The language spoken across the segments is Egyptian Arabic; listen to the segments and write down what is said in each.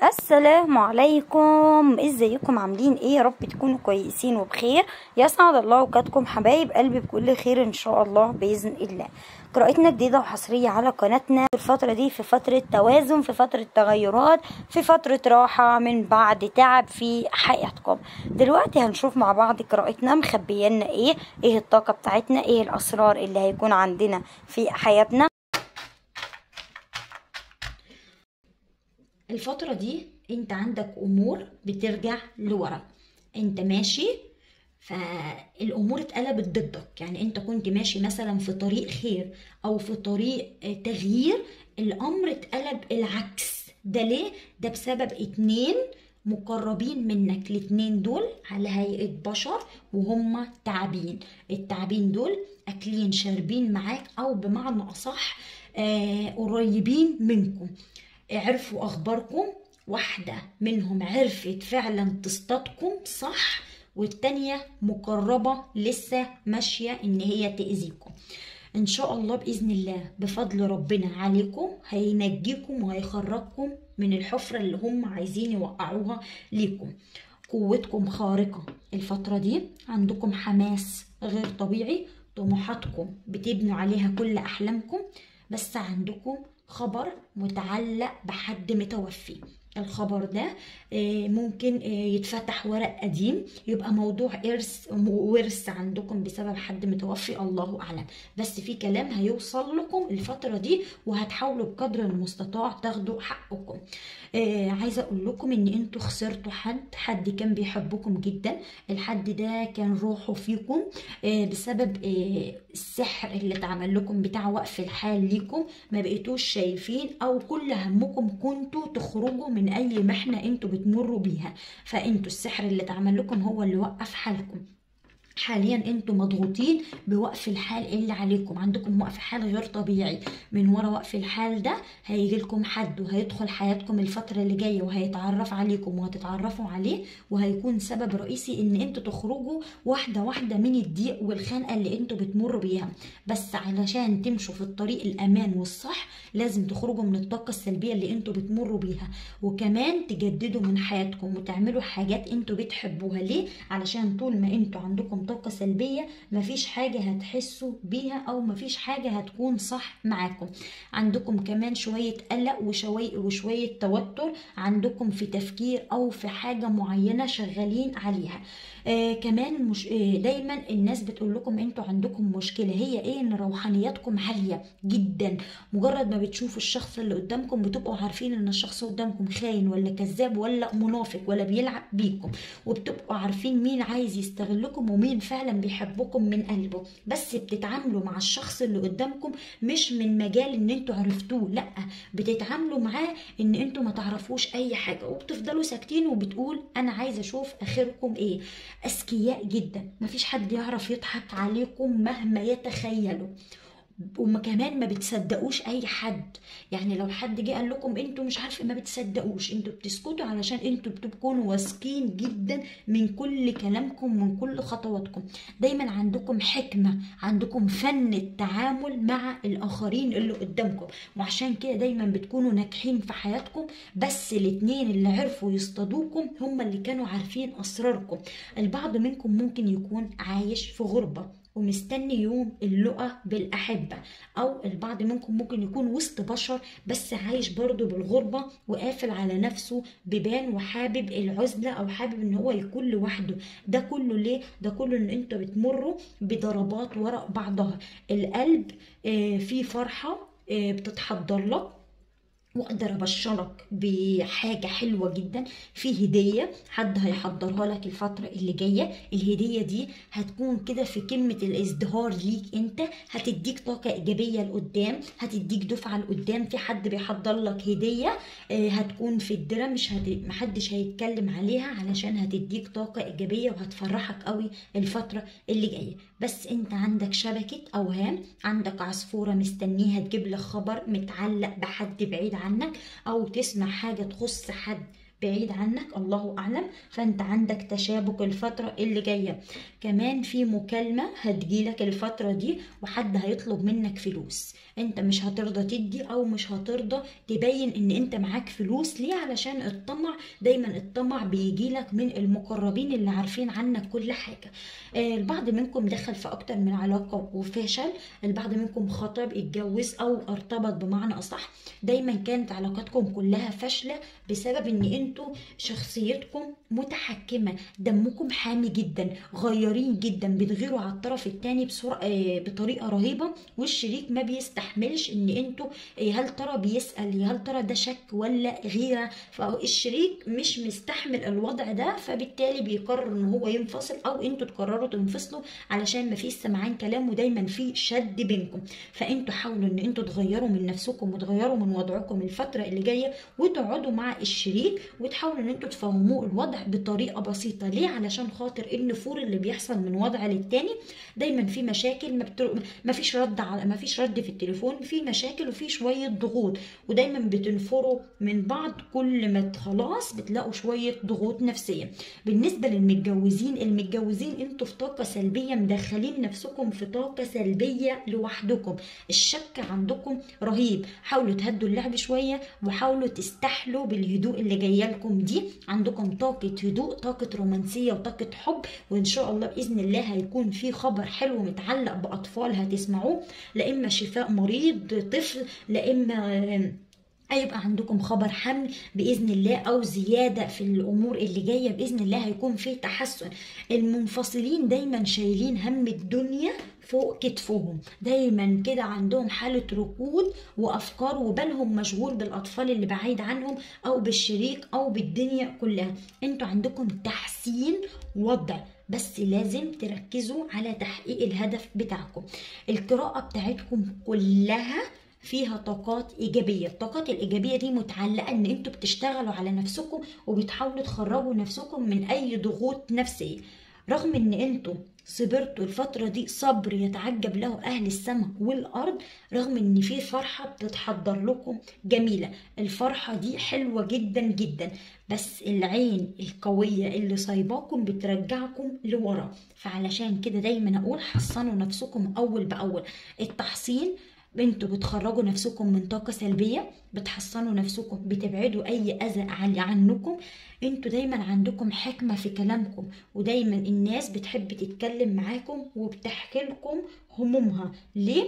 السلام عليكم ازيكم عاملين ايه يا رب تكونوا كويسين وبخير يسعد الله اوقاتكم حبايب قلبي بكل خير ان شاء الله باذن الله قراءتنا جديدة وحصرية على قناتنا الفترة دي في فترة توازن في فترة تغيرات في فترة راحة من بعد تعب في حياتكم دلوقتي هنشوف مع بعض قراءتنا مخبيانا ايه ايه الطاقة بتاعتنا ايه الاسرار اللي هيكون عندنا في حياتنا الفترة دي انت عندك امور بترجع لورا انت ماشي فالامور اتقلبت ضدك يعني انت كنت ماشي مثلا في طريق خير او في طريق تغيير الامر اتقلب العكس ده ليه ده بسبب اتنين مقربين منك الاتنين دول على هيئة بشر وهم تعبين التعبين دول اكلين شاربين معاك او بمعنى اصح آه قريبين منكم عرفوا اخباركم واحده منهم عرفت فعلا تصطادكم صح والتانية مقربة لسه ماشية ان هي تأذيكم ان شاء الله بإذن الله بفضل ربنا عليكم هينجيكم وهيخرجكم من الحفرة اللي هم عايزين يوقعوها ليكم قوتكم خارقة الفترة دي عندكم حماس غير طبيعي طموحاتكم بتبنوا عليها كل أحلامكم بس عندكم خبر متعلق بحد متوفي الخبر ده ممكن يتفتح ورق قديم يبقى موضوع ارث ورث عندكم بسبب حد متوفي الله اعلم بس في كلام هيوصل لكم الفتره دي وهتحاولوا بقدر المستطاع تاخدوا حقكم عايزه اقول لكم ان انتوا خسرتوا حد حد كان بيحبكم جدا الحد ده كان روحه فيكم بسبب السحر اللي اتعمل لكم بتاع وقف الحال ليكم ما بقيتوش شايفين او كل همكم كنتوا تخرجوا من اي محنه انتوا بتمروا بيها فانتوا السحر اللي اتعمل لكم هو اللي وقف حالكم حاليا انتوا مضغوطين بوقف الحال اللي عليكم عندكم وقف حال غير طبيعي من ورا وقف الحال ده هيجي لكم حد وهيدخل حياتكم الفتره اللي جايه وهيتعرف عليكم وهتتعرفوا عليه وهيكون سبب رئيسي ان انتوا تخرجوا واحده واحده من الضيق والخنقه اللي انتوا بتمروا بيها بس علشان تمشوا في الطريق الامان والصح لازم تخرجوا من الطاقه السلبيه اللي انتوا بتمروا بيها وكمان تجددوا من حياتكم وتعملوا حاجات انتوا بتحبوها ليه علشان طول ما انتوا عندكم طاقة سلبية مفيش حاجة هتحسوا بيها أو مفيش حاجة هتكون صح معاكم عندكم كمان شوية قلق وشوية, وشوية توتر عندكم في تفكير أو في حاجة معينة شغالين عليها آه كمان مش آه دايما الناس بتقول لكم انتوا عندكم مشكله هي ايه ان روحانياتكم عاليه جدا مجرد ما بتشوفوا الشخص اللي قدامكم بتبقوا عارفين ان الشخص قدامكم خاين ولا كذاب ولا منافق ولا بيلعب بيكم وبتبقوا عارفين مين عايز يستغلكم ومين فعلا بيحبكم من قلبه بس بتتعاملوا مع الشخص اللي قدامكم مش من مجال ان انتوا عرفتوه لا بتتعاملوا معاه ان انتوا ما تعرفوش اي حاجه وبتفضلوا ساكتين وبتقول انا عايزه اشوف اخركم ايه اذكياء جدا مفيش حد يعرف يضحك عليكم مهما يتخيلوا وكمان ما بتصدقوش اي حد يعني لو حد جه قال لكم انتوا مش عارفه ما بتصدقوش انتوا بتسكتوا علشان انتوا بتكونوا واثقين جدا من كل كلامكم من كل خطواتكم دايما عندكم حكمه عندكم فن التعامل مع الاخرين اللي قدامكم وعشان كده دايما بتكونوا ناجحين في حياتكم بس الاتنين اللي عرفوا يصطادوكم هم اللي كانوا عارفين اسراركم البعض منكم ممكن يكون عايش في غربه ومستني يوم اللقاء بالأحبة أو البعض منكم ممكن يكون وسط بشر بس عايش برضه بالغربة وقافل على نفسه ببان وحابب العزلة أو حابب إن هو يكون لوحده ده كله ليه؟ ده كله إن أنتوا بتمروا بضربات وراء بعضها القلب فيه فرحة بتتحضر لك واقدر ابشرك بحاجه حلوه جدا في هديه حد هيحضرها لك الفتره اللي جايه الهديه دي هتكون كده في قمه الازدهار ليك انت هتديك طاقه ايجابيه لقدام هتديك دفعه لقدام في حد بيحضر لك هديه هتكون في الدرة مش هت... محدش هيتكلم عليها علشان هتديك طاقه ايجابيه وهتفرحك قوي الفتره اللي جايه بس انت عندك شبكه اوهام عندك عصفوره مستنيها تجيب لك خبر متعلق بحد بعيد عنك او تسمع حاجه تخص حد بعيد عنك الله اعلم فانت عندك تشابك الفتره اللي جايه كمان في مكالمه هتجيلك الفتره دي وحد هيطلب منك فلوس انت مش هترضى تدي او مش هترضى تبين ان انت معاك فلوس ليه علشان الطمع دايما الطمع بيجيلك من المقربين اللي عارفين عنك كل حاجه آه، البعض منكم دخل في اكتر من علاقه وفشل البعض منكم خطب اتجوز او ارتبط بمعنى اصح دايما كانت علاقاتكم كلها فاشله بسبب ان انتوا شخصيتكم متحكمه دمكم حامي جدا غيارين جدا بتغيروا على الطرف التاني بسرعه آه، بطريقه رهيبه والشريك ما بيستحملش ان انتوا آه، هل ترى بيسال هل ترى ده شك ولا غيره فالشريك مش مستحمل الوضع ده فبالتالي بيقرر ان هو ينفصل او انتوا تقرروا تنفصلوا علشان مفيش سمعان كلام ودايما في شد بينكم فانتوا حاولوا ان انتوا تغيروا من نفسكم وتغيروا من وضعكم الفتره اللي جايه وتقعدوا مع الشريك وتحاولوا ان انتوا تفهموه الوضع بطريقه بسيطه ليه علشان خاطر النفور اللي بيحصل من وضع للتاني دايما في مشاكل ما, بتر... ما فيش رد على ما فيش رد في التليفون في مشاكل وفي شويه ضغوط ودايما بتنفروا من بعض كل ما خلاص بتلاقوا شويه ضغوط نفسيه بالنسبه للمتجوزين المتجوزين انتوا في طاقه سلبيه مدخلين نفسكم في طاقه سلبيه لوحدكم الشك عندكم رهيب حاولوا تهدوا اللعب شويه وحاولوا تستحلوا بالهدوء اللي جايه لكم دي عندكم طاقه هدوء طاقه رومانسيه وطاقه حب وان شاء الله باذن الله هيكون في خبر حلو متعلق باطفال هتسمعوه لا اما شفاء مريض طفل لا اما هيبقى عندكم خبر حمل باذن الله او زياده في الامور اللي جايه باذن الله هيكون في تحسن المنفصلين دايما شايلين هم الدنيا فوق كتفهم دايما كده عندهم حالة ركود وأفكار وبالهم مشغول بالأطفال اللي بعيد عنهم أو بالشريك أو بالدنيا كلها انتوا عندكم تحسين وضع بس لازم تركزوا على تحقيق الهدف بتاعكم القراءة بتاعتكم كلها فيها طاقات ايجابيه الطاقات الايجابيه دي متعلقه ان انتوا بتشتغلوا على نفسكم وبتحاولوا تخرجوا نفسكم من اي ضغوط نفسيه رغم ان انتوا صبرتوا الفترة دي صبر يتعجب له أهل السماء والأرض رغم إن في فرحة بتتحضر لكم جميلة الفرحة دي حلوة جدا جدا بس العين القوية اللي صايباكم بترجعكم لورا فعلشان كده دايما أقول حصنوا نفسكم أول بأول التحصين انتوا بتخرجوا نفسكم من طاقة سلبية بتحصنوا نفسكم بتبعدوا اي اذى عنكم انتوا دايما عندكم حكمة في كلامكم ودايما الناس بتحب تتكلم معاكم وبتحكي لكم همومها ليه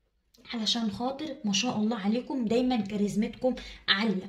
علشان خاطر ما شاء الله عليكم دايما كاريزمتكم عالية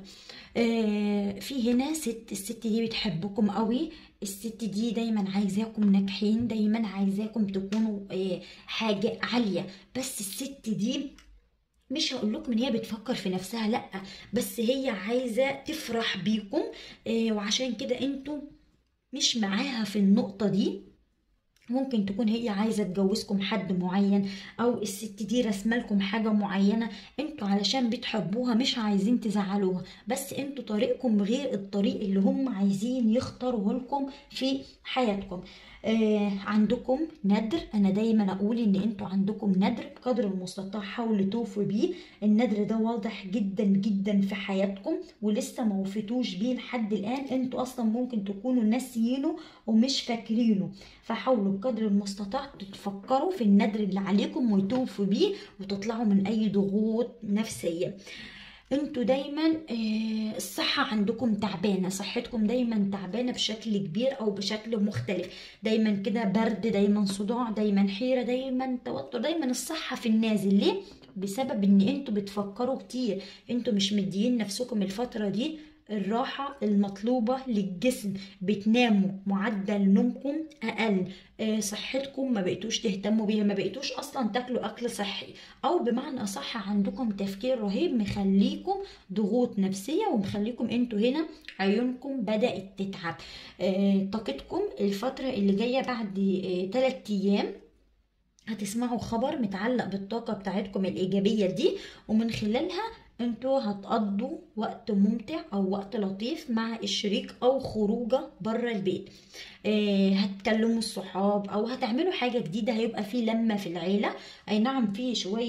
آه في هنا ست الست دي بتحبكم قوي الست دي دايما عايزاكم ناجحين دايما عايزاكم تكونوا آه حاجة عالية بس الست دي مش هقول لكم ان هي بتفكر في نفسها لا بس هي عايزه تفرح بيكم آه وعشان كده انتوا مش معاها في النقطه دي ممكن تكون هي عايزه تجوزكم حد معين او الست دي رسمه لكم حاجه معينه انتوا علشان بتحبوها مش عايزين تزعلوها بس انتوا طريقكم غير الطريق اللي هم عايزين يختاروه لكم في حياتكم آه عندكم ندر انا دايما اقول ان انتوا عندكم ندر بقدر المستطاع حاولوا توفوا بيه الندر ده واضح جدا جدا في حياتكم ولسه ما وفيتوش بيه لحد الان انتوا اصلا ممكن تكونوا ناسيينه ومش فاكرينه فحاولوا بقدر المستطاع تتفكروا في الندر اللي عليكم وتوفوا بيه وتطلعوا من اي ضغوط نفسيه انتوا دايما آه، الصحة عندكم تعبانة صحتكم دايما تعبانة بشكل كبير او بشكل مختلف دايما كده برد دايما صداع دايما حيرة دايما توتر دايما الصحة في النازل ليه بسبب ان انتوا بتفكروا كتير انتوا مش مديين نفسكم الفترة دي الراحة المطلوبة للجسم بتناموا معدل نومكم أقل آه، صحتكم ما بقيتوش تهتموا بيها ما بقيتوش أصلا تاكلوا أكل صحي أو بمعنى أصح عندكم تفكير رهيب مخليكم ضغوط نفسية ومخليكم انتوا هنا عيونكم بدأت تتعب آه، طاقتكم الفترة اللي جاية بعد 3 أيام هتسمعوا خبر متعلق بالطاقة بتاعتكم الإيجابية دي ومن خلالها انتوا هتقضوا وقت ممتع او وقت لطيف مع الشريك او خروجه بره البيت اه هتكلموا الصحاب او هتعملوا حاجه جديده هيبقى في لمه في العيله اي نعم في شويه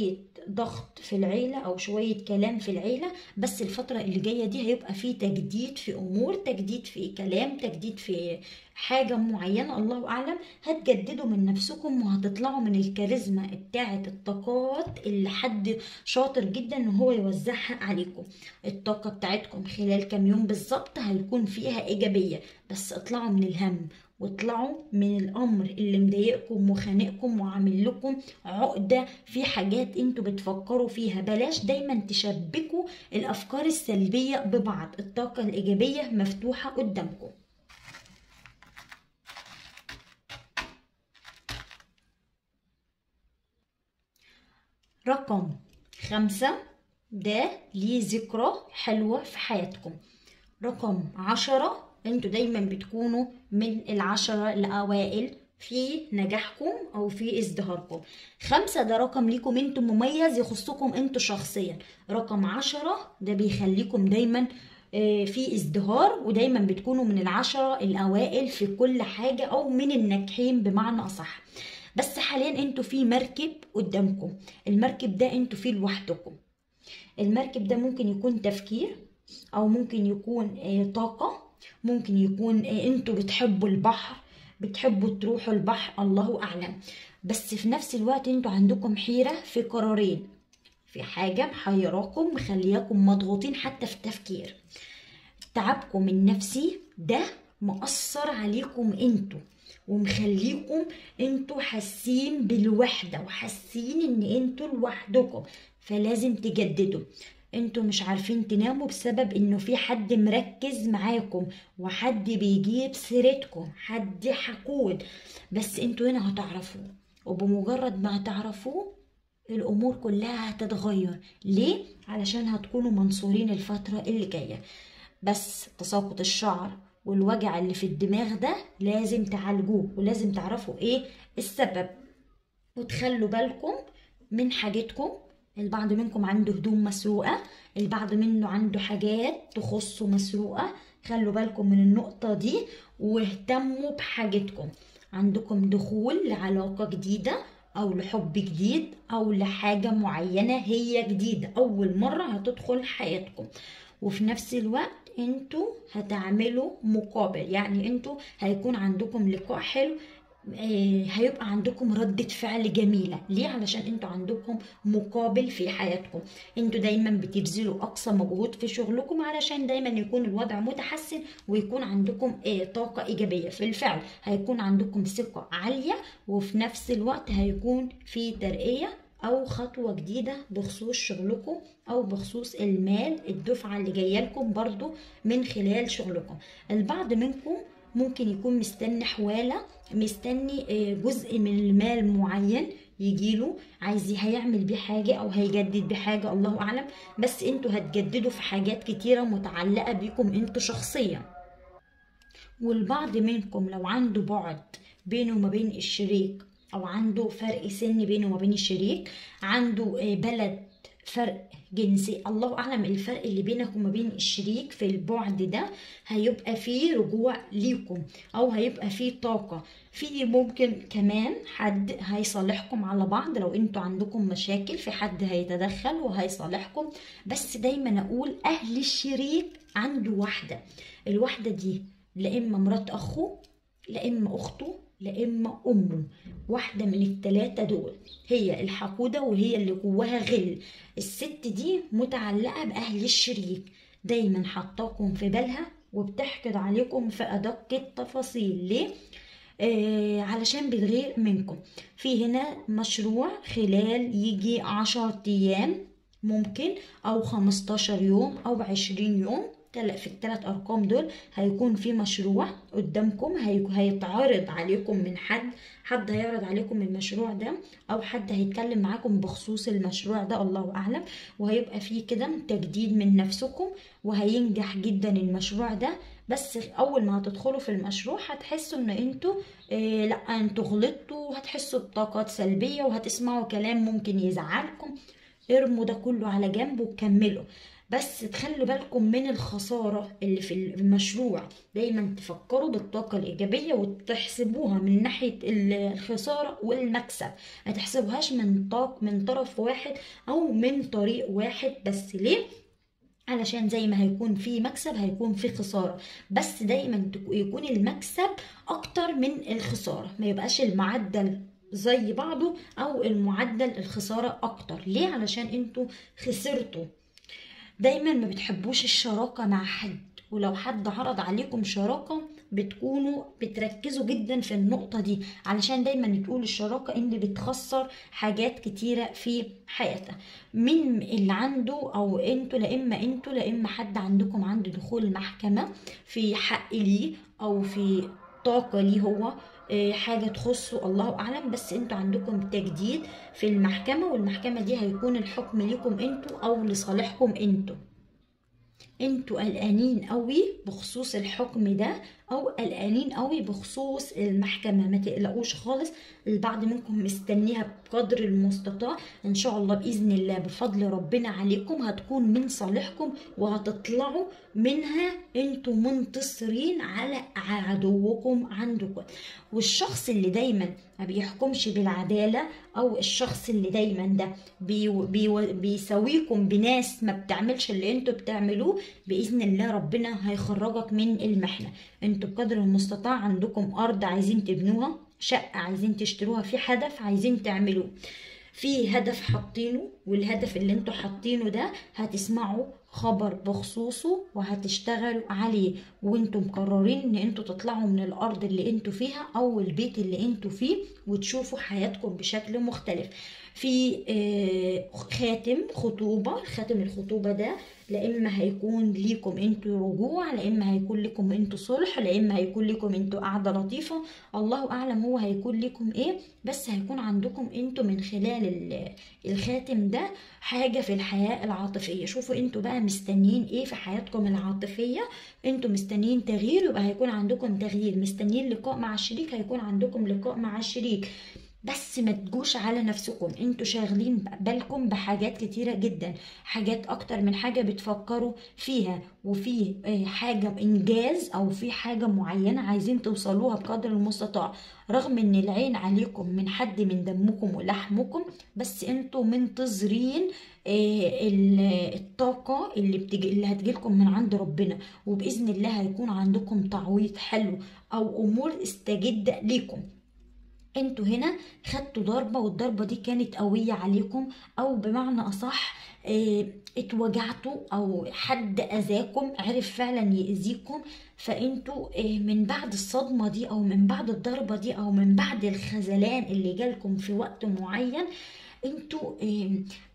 ضغط في العيلة أو شوية كلام في العيلة بس الفترة اللي جاية دي هيبقى في تجديد في أمور تجديد في كلام تجديد في حاجة معينة الله أعلم هتجددوا من نفسكم وهتطلعوا من الكاريزما بتاعة الطاقات اللي حد شاطر جدا إن هو يوزعها عليكم الطاقة بتاعتكم خلال كام يوم بالظبط هيكون فيها إيجابية بس اطلعوا من الهم واطلعوا من الامر اللي مضايقكم وخانقكم وعامل لكم عقده في حاجات انتوا بتفكروا فيها بلاش دايما تشبكوا الافكار السلبيه ببعض الطاقه الايجابيه مفتوحه قدامكم رقم خمسة ده ليه ذكرى حلوة في حياتكم رقم عشرة انتوا دايما بتكونوا من العشرة الأوائل في نجاحكم أو في ازدهاركم خمسة ده رقم ليكم انتوا مميز يخصكم انتوا شخصيا رقم عشرة ده بيخليكم دايما آه، في ازدهار ودايما بتكونوا من العشرة الأوائل في كل حاجة أو من الناجحين بمعنى أصح بس حاليا انتوا في مركب قدامكم المركب ده انتوا فيه لوحدكم المركب ده ممكن يكون تفكير او ممكن يكون آه، طاقة ممكن يكون آه، انتوا بتحبوا البحر بتحبوا تروحوا البحر الله اعلم بس في نفس الوقت انتوا عندكم حيرة في قرارين في حاجة محيراكم مخلياكم مضغوطين حتى في التفكير تعبكم النفسي ده مأثر عليكم انتوا ومخليكم انتوا حاسين بالوحدة وحاسين ان انتوا لوحدكم فلازم تجددوا انتوا مش عارفين تناموا بسبب انه في حد مركز معاكم وحد بيجيب سيرتكم حد حقود بس انتوا هنا هتعرفوه وبمجرد ما هتعرفوه الامور كلها هتتغير ليه علشان هتكونوا منصورين الفترة اللي جاية بس تساقط الشعر والوجع اللي في الدماغ ده لازم تعالجوه ولازم تعرفوا ايه السبب وتخلوا بالكم من حاجتكم البعض منكم عنده هدوم مسروقة البعض منه عنده حاجات تخصه مسروقة خلوا بالكم من النقطة دي واهتموا بحاجتكم عندكم دخول لعلاقة جديدة أو لحب جديد أو لحاجة معينة هي جديدة أول مرة هتدخل حياتكم وفي نفس الوقت انتوا هتعملوا مقابل يعني انتوا هيكون عندكم لقاء حلو آه، هيبقى عندكم ردة فعل جميلة ليه علشان انتوا عندكم مقابل في حياتكم انتوا دايما بتبذلوا اقصى مجهود في شغلكم علشان دايما يكون الوضع متحسن ويكون عندكم آه، طاقة ايجابية في الفعل هيكون عندكم ثقة عالية وفي نفس الوقت هيكون في ترقية او خطوة جديدة بخصوص شغلكم او بخصوص المال الدفعة اللي جاية لكم برضو من خلال شغلكم البعض منكم ممكن يكون مستني حوالة مستني آه، جزء من المال معين يجيله عايز هيعمل بيه حاجة أو هيجدد بحاجة الله أعلم بس انتوا هتجددوا في حاجات كتيرة متعلقة بيكم انتوا شخصيا والبعض منكم لو عنده بعد بينه وما بين الشريك أو عنده فرق سن بينه وما بين الشريك عنده آه، بلد فرق جنسي الله اعلم الفرق اللي بينك وما بين الشريك في البعد ده هيبقى فيه رجوع ليكم او هيبقى فيه طاقة في ممكن كمان حد هيصالحكم على بعض لو انتوا عندكم مشاكل في حد هيتدخل وهيصالحكم بس دايما اقول اهل الشريك عنده واحدة الواحدة دي لا اما مرات اخوه لا اما اخته لا اما امه واحده من التلاتة دول هي الحقوده وهي اللي جواها غل الست دي متعلقه باهل الشريك دايما حطاكم في بالها وبتحقد عليكم في ادق التفاصيل ليه آه علشان بتغير منكم في هنا مشروع خلال يجي عشر ايام ممكن او خمستاشر يوم او عشرين يوم تل- في الثلاث ارقام دول هيكون في مشروع قدامكم هي- هيتعرض عليكم من حد حد هيعرض عليكم المشروع ده او حد هيتكلم معاكم بخصوص المشروع ده الله اعلم وهيبقى فيه كده تجديد من نفسكم وهينجح جدا المشروع ده بس اول ما هتدخلوا في المشروع هتحسوا ان انتوا إيه لا انتوا غلطتوا وهتحسوا بطاقات سلبية وهتسمعوا كلام ممكن يزعلكم ارموا ده كله على جنب وكملوا بس تخلوا بالكم من الخسارة اللي في المشروع دايما تفكروا بالطاقة الإيجابية وتحسبوها من ناحية الخسارة والمكسب ما تحسبوهاش من طاق من طرف واحد أو من طريق واحد بس ليه؟ علشان زي ما هيكون في مكسب هيكون في خسارة بس دايما يكون المكسب أكتر من الخسارة ما يبقاش المعدل زي بعضه أو المعدل الخسارة أكتر ليه؟ علشان انتوا خسرتوا دايما ما بتحبوش الشراكة مع حد ولو حد عرض عليكم شراكة بتكونوا بتركزوا جدا في النقطة دي علشان دايما تقول الشراكة ان بتخسر حاجات كتيرة في حياتها من اللي عنده او انتوا لا اما انتوا لا اما حد عندكم عنده دخول محكمة في حق ليه او في طاقة ليه هو حاجة تخصه الله أعلم بس انتوا عندكم تجديد في المحكمة والمحكمة دي هيكون الحكم لكم انتوا أو لصالحكم انتوا انتوا قلقانين قوي بخصوص الحكم ده او قلقانين قوي بخصوص المحكمه ما تقلقوش خالص البعض منكم مستنيها بقدر المستطاع ان شاء الله باذن الله بفضل ربنا عليكم هتكون من صالحكم وهتطلعوا منها انتوا منتصرين على عدوكم عندكم والشخص اللي دايما ما بيحكمش بالعداله او الشخص اللي دايما ده بي بي بيساويكم بناس ما بتعملش اللي انتوا بتعملوه باذن الله ربنا هيخرجك من المحنه انتوا بقدر المستطاع عندكم ارض عايزين تبنوها شقه عايزين تشتروها في هدف عايزين تعملوه في هدف حاطينه والهدف اللي انتوا حاطينه ده هتسمعوا خبر بخصوصه وهتشتغلوا عليه وانتوا مقررين ان انتوا تطلعوا من الارض اللي انتوا فيها او البيت اللي انتوا فيه وتشوفوا حياتكم بشكل مختلف في خاتم خطوبة خاتم الخطوبة ده لا اما هيكون ليكم انتوا رجوع لا اما هيكون لكم انتوا صلح لا اما هيكون لكم انتوا قعده لطيفه الله اعلم هو هيكون لكم ايه بس هيكون عندكم انتوا من خلال الخاتم ده حاجه في الحياه العاطفيه شوفوا انتوا بقى مستنيين ايه في حياتكم العاطفيه انتوا مستنيين تغيير يبقى هيكون عندكم تغيير مستنيين لقاء مع الشريك هيكون عندكم لقاء مع الشريك بس ما تجوش على نفسكم انتوا شاغلين بالكم بحاجات كتيرة جدا حاجات اكتر من حاجة بتفكروا فيها وفي حاجة انجاز او في حاجة معينة عايزين توصلوها بقدر المستطاع رغم ان العين عليكم من حد من دمكم ولحمكم بس انتوا منتظرين الطاقة اللي بتجي اللي هتجيلكم من عند ربنا وبإذن الله هيكون عندكم تعويض حلو أو أمور استجد ليكم انتوا هنا خدتوا ضربة والضربة دي كانت قوية عليكم او بمعنى اصح اه اتوجعتوا او حد اذاكم عرف فعلا يأذيكم فانتوا اه من بعد الصدمة دي او من بعد الضربة دي او من بعد الخذلان اللي جالكم في وقت معين انتوا اه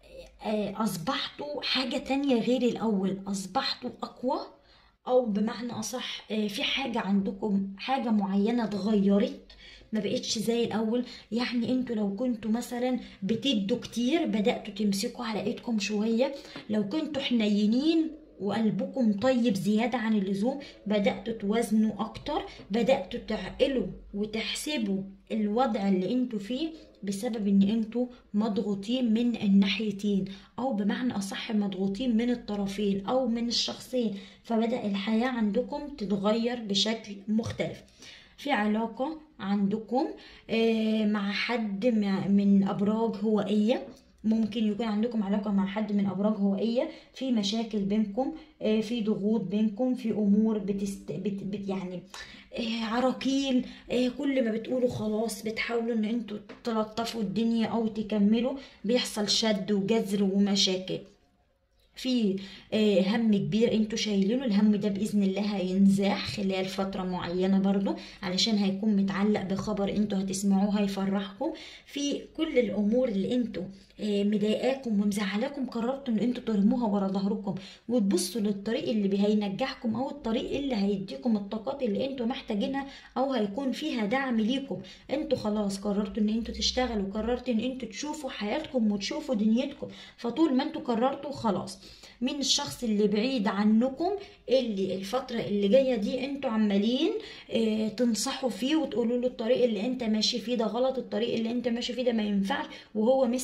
اصبحتوا حاجة تانية غير الاول اصبحتوا اقوى او بمعنى اصح في حاجة عندكم حاجة معينة اتغيرت ما بقتش زي الاول يعني انتوا لو كنتوا مثلا بتدوا كتير بداتوا تمسكوا على ايدكم شويه لو كنتوا حنينين وقلبكم طيب زيادة عن اللزوم بدأتوا توازنوا أكتر بدأتوا تعقلوا وتحسبوا الوضع اللي انتوا فيه بسبب ان انتوا مضغوطين من الناحيتين او بمعنى اصح مضغوطين من الطرفين او من الشخصين فبدأ الحياة عندكم تتغير بشكل مختلف في علاقة عندكم مع حد من أبراج هوائية ممكن يكون عندكم علاقة مع حد من أبراج هوائية في مشاكل بينكم في ضغوط بينكم في أمور بتست... بت... بت... يعني عراكيل كل ما بتقولوا خلاص بتحاولوا ان انتوا تلطفوا الدنيا او تكملوا بيحصل شد وجذر ومشاكل في هم كبير انتوا شايلينه الهم ده باذن الله هينزاح خلال فتره معينه برضو علشان هيكون متعلق بخبر انتوا هتسمعوه هيفرحكم في كل الامور اللي انتوا مضايقاكم ومزعلاكم قررتوا ان انتوا ترموها ورا ظهركم وتبصوا للطريق اللي هينجحكم او الطريق اللي هيديكم الطاقات اللي انتوا محتاجينها او هيكون فيها دعم ليكم انتوا خلاص قررتوا ان انتوا تشتغلوا قررتوا ان انتوا تشوفوا حياتكم وتشوفوا دنيتكم فطول ما انتوا قررتوا خلاص مين الشخص اللي بعيد عنكم اللي الفترة اللي جاية دي انتوا عمالين اه تنصحوا فيه وتقولوا له الطريق اللي انت ماشي فيه ده غلط الطريق اللي انت ماشي فيه ده ما ينفعش وهو مش سامع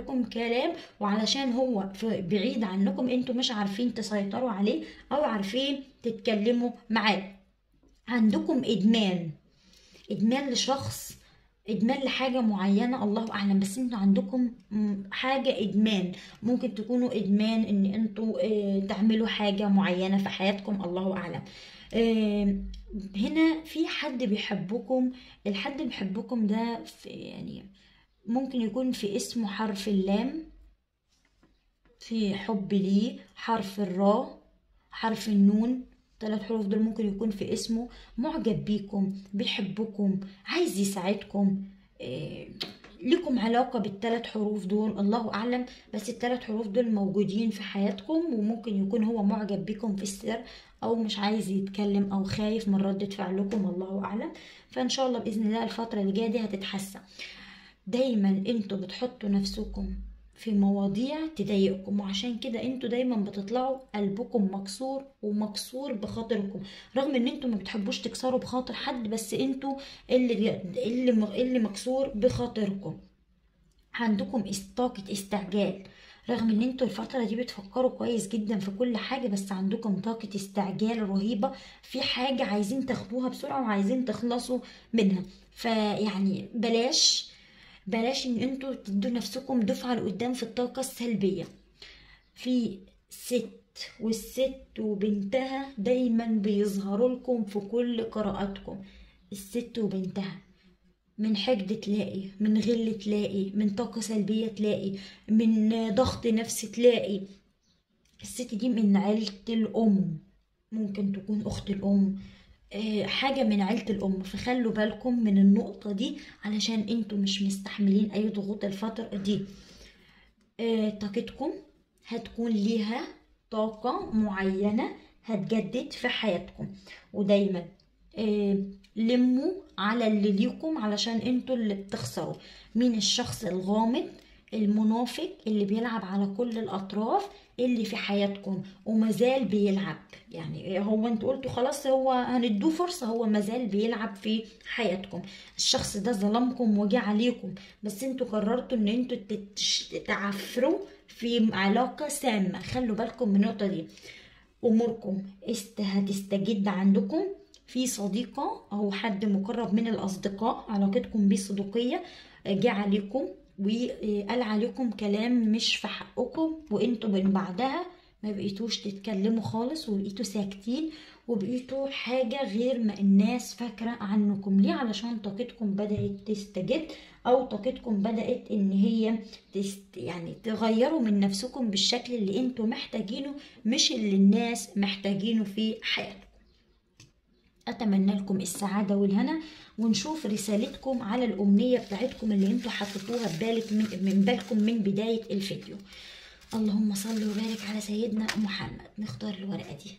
لكم كلام وعلشان هو في بعيد عنكم انتوا مش عارفين تسيطروا عليه او عارفين تتكلموا معاه عندكم ادمان ادمان لشخص ادمان لحاجه معينه الله اعلم بس انتوا عندكم م- حاجه ادمان ممكن تكونوا ادمان ان انتوا آه، تعملوا حاجه معينه في حياتكم الله اعلم آه، هنا في حد بيحبكم الحد اللي بيحبكم ده في يعني ممكن يكون في اسمه حرف اللام في حب ليه حرف الراء حرف النون ثلاث حروف دول ممكن يكون في اسمه معجب بيكم بيحبكم عايز يساعدكم إيه لكم علاقة بالثلاث حروف دول الله أعلم بس الثلاث حروف دول موجودين في حياتكم وممكن يكون هو معجب بيكم في السر أو مش عايز يتكلم أو خايف من ردة فعلكم الله أعلم فإن شاء الله بإذن الله الفترة اللي جاية دي هتتحسن دايما انتوا بتحطوا نفسكم في مواضيع تضايقكم وعشان كده انتوا دايما بتطلعوا قلبكم مكسور ومكسور بخاطركم رغم ان انتوا ما بتحبوش تكسروا بخاطر حد بس انتوا اللي اللي اللي مكسور بخاطركم عندكم است- طاقة استعجال رغم ان انتوا الفترة دي بتفكروا كويس جدا في كل حاجة بس عندكم طاقة استعجال رهيبة في حاجة عايزين تاخدوها بسرعة وعايزين تخلصوا منها فيعني بلاش بلاش ان انتوا تدوا نفسكم دفعة لقدام في الطاقة السلبية في ست والست وبنتها دايما بيظهروا لكم في كل قراءاتكم الست وبنتها من حقد تلاقي من غل تلاقي من طاقة سلبية تلاقي من ضغط نفسي تلاقي الست دي من عيلة الأم ممكن تكون أخت الأم آه، حاجة من عيلة الأم فخلوا بالكم من النقطة دي علشان انتوا مش مستحملين أي ضغوط الفترة دي آه، طاقتكم هتكون ليها طاقة معينة هتجدد في حياتكم ودايما آه، لموا على اللي ليكم علشان انتوا اللي بتخسروا مين الشخص الغامض المنافق اللي بيلعب على كل الأطراف اللي في حياتكم ومازال بيلعب يعني هو انتوا قلتوا خلاص هو هندوه فرصة هو مازال بيلعب في حياتكم الشخص ده ظلمكم وجه عليكم بس انتوا قررتوا ان انتوا تتش- تعفروا في علاقة سامة خلوا بالكم من النقطة دي اموركم است هتستجد عندكم في صديقة او حد مقرب من الاصدقاء علاقتكم بيه صدوقية جه عليكم وقال عليكم كلام مش في حقكم وانتوا من بعدها ما بقيتوش تتكلموا خالص وبقيتوا ساكتين وبقيتوا حاجة غير ما الناس فاكرة عنكم ليه علشان طاقتكم بدأت تستجد أو طاقتكم بدأت إن هي تست يعني تغيروا من نفسكم بالشكل اللي انتوا محتاجينه مش اللي الناس محتاجينه في حياتكم اتمنى لكم السعاده والهنا ونشوف رسالتكم على الامنيه بتاعتكم اللي انتوا حطيتوها في بالك من, من بالكم من بدايه الفيديو اللهم صل وبارك على سيدنا محمد نختار الورقه دي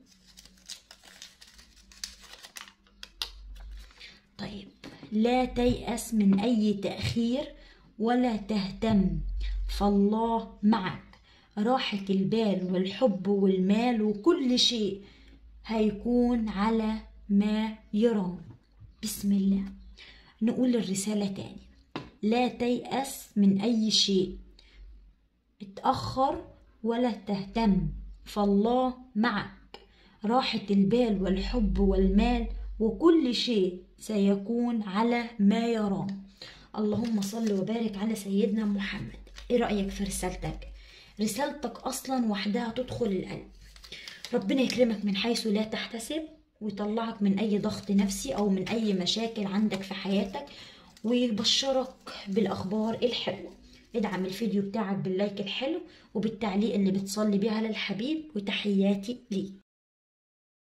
طيب لا تيأس من أي تأخير ولا تهتم فالله معك راحة البال والحب والمال وكل شيء هيكون على ما يرام بسم الله نقول الرسالة تاني لا تيأس من أي شيء اتأخر ولا تهتم فالله معك راحة البال والحب والمال وكل شيء سيكون على ما يرام اللهم صل وبارك على سيدنا محمد ايه رأيك في رسالتك رسالتك اصلا وحدها تدخل القلب ربنا يكرمك من حيث لا تحتسب ويطلعك من اي ضغط نفسي او من اي مشاكل عندك في حياتك ويبشرك بالاخبار الحلوه ادعم الفيديو بتاعك باللايك الحلو وبالتعليق اللي بتصلي بيه على الحبيب وتحياتي ليك